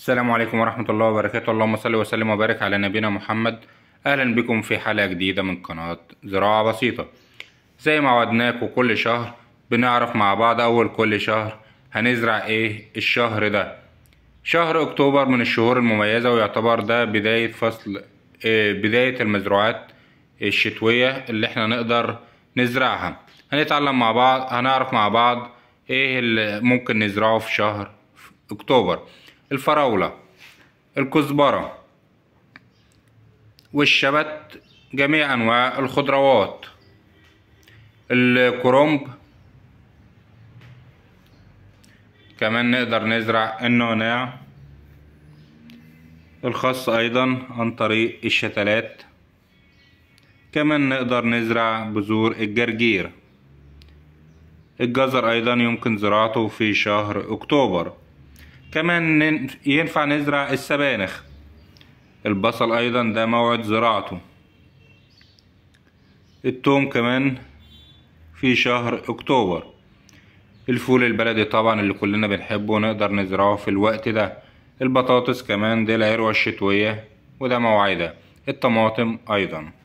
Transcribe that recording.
السلام عليكم ورحمة الله وبركاته اللهم صل وسلم وبارك على نبينا محمد أهلا بكم في حلقة جديدة من قناة زراعة بسيطة زي ما وعدناكم كل شهر بنعرف مع بعض أول كل شهر هنزرع إيه الشهر ده شهر أكتوبر من الشهور المميزة ويعتبر ده بداية فصل إيه بداية المزروعات الشتوية اللي احنا نقدر نزرعها هنتعلم مع بعض هنعرف مع بعض ايه اللي ممكن نزرعه في شهر اكتوبر الفراولة الكزبرة والشبت جميع انواع الخضروات الكرنب كمان نقدر نزرع النعناع الخاص ايضا عن طريق الشتلات كمان نقدر نزرع بذور الجرجير الجزر ايضا يمكن زراعته في شهر اكتوبر كمان ينفع نزرع السبانخ البصل ايضا ده موعد زراعته التوم كمان في شهر اكتوبر الفول البلدي طبعا اللي كلنا بنحبه نقدر نزرعه في الوقت ده البطاطس كمان دي العروة الشتوية وده موعدها الطماطم ايضا